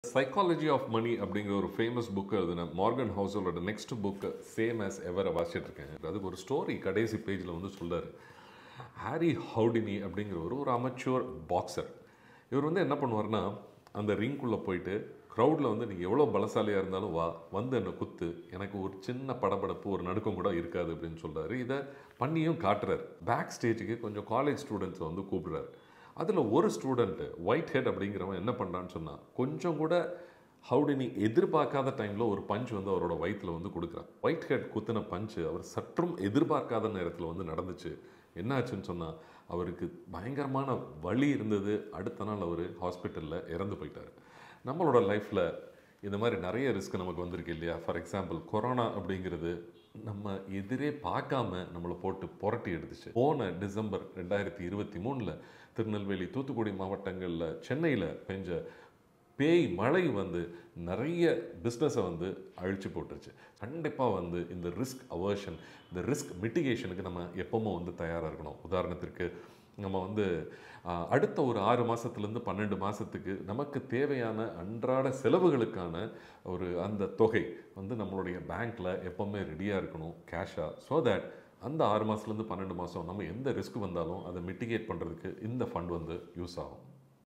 psychology of money அப்படிங்கிற ஒரு famous book எழுதின மார்கன் ஹவுஸோட next book same as ever வாசிட்டு இருக்கேன் அதுக்கு ஒரு ஸ்டோரி கடைசி பேஜில் வந்து சொல்றாரு ஹாரி ஹவுடினி அப்படிங்கிறவர் ஒரு அமச்சுவர் பாக்ஸர் இவர் வந்து என்ன பண்ணுவார்னா அந்த ரிங்குள்ளே போயிட்டு க்ரௌடில் வந்து நீங்கள் எவ்வளோ பலசாலியாக இருந்தாலும் வா வந்து என்னை குத்து எனக்கு ஒரு சின்ன படபடப்பு ஒரு நடுக்கம் கூட இருக்காது அப்படின்னு சொல்கிறாரு இதை பண்ணியும் காட்டுறாரு பேக் ஸ்டேஜுக்கு கொஞ்சம் காலேஜ் ஸ்டூடெண்ட்ஸை வந்து கூப்பிடுறாரு அதில் ஒரு ஸ்டூடெண்ட்டு ஒயிட் ஹெட் அப்படிங்கிறவன் என்ன பண்ணுறான்னு சொன்னால் கொஞ்சம் கூட ஹவுடினி எதிர்பார்க்காத டைமில் ஒரு பஞ்ச் வந்து அவரோட வயிற்றில் வந்து கொடுக்குறான் ஒயிட் ஹெட் குத்தின பஞ்சு அவர் சற்றும் எதிர்பார்க்காத நேரத்தில் வந்து நடந்துச்சு என்னாச்சுன்னு சொன்னால் அவருக்கு பயங்கரமான வலி இருந்தது அடுத்த நாள் அவர் ஹாஸ்பிட்டலில் இறந்து போயிட்டார் நம்மளோட லைஃப்பில் இந்த மாதிரி நிறைய ரிஸ்க் நமக்கு வந்திருக்கு இல்லையா ஃபார் எக்ஸாம்பிள் கொரோனா அப்படிங்கிறது நம்ம எதிரே பார்க்காம நம்மளை போட்டு புரட்டி எடுத்துச்சு போன டிசம்பர் ரெண்டாயிரத்தி இருபத்தி மூணில் திருநெல்வேலி தூத்துக்குடி மாவட்டங்களில் சென்னையில் பெஞ்ச பேய் மழை வந்து நிறைய பிஸ்னஸை வந்து அழிச்சு போட்டுருச்சு கண்டிப்பாக வந்து இந்த ரிஸ்க் அவர்ஷன் இந்த ரிஸ்க் மிட்டிகேஷனுக்கு நம்ம எப்பவுமே வந்து தயாராக இருக்கணும் உதாரணத்திற்கு நம்ம வந்து ஆஹ், அடுத்த ஒரு ஆறு மாதத்துலேருந்து பன்னெண்டு மாதத்துக்கு நமக்கு தேவையான அன்றாட செலவுகளுக்கான ஒரு அந்த தொகை வந்து நம்மளுடைய பேங்க்கில் எப்போவுமே ரெடியாக இருக்கணும் கேஷாக ஸோ தட் அந்த ஆறு மாதத்துலேருந்து பன்னெண்டு மாதம் நம்ம எந்த ரிஸ்க் வந்தாலும் அதை மிட்டிகேட் பண்ணுறதுக்கு இந்த ஃபண்ட் வந்து யூஸ் ஆகும்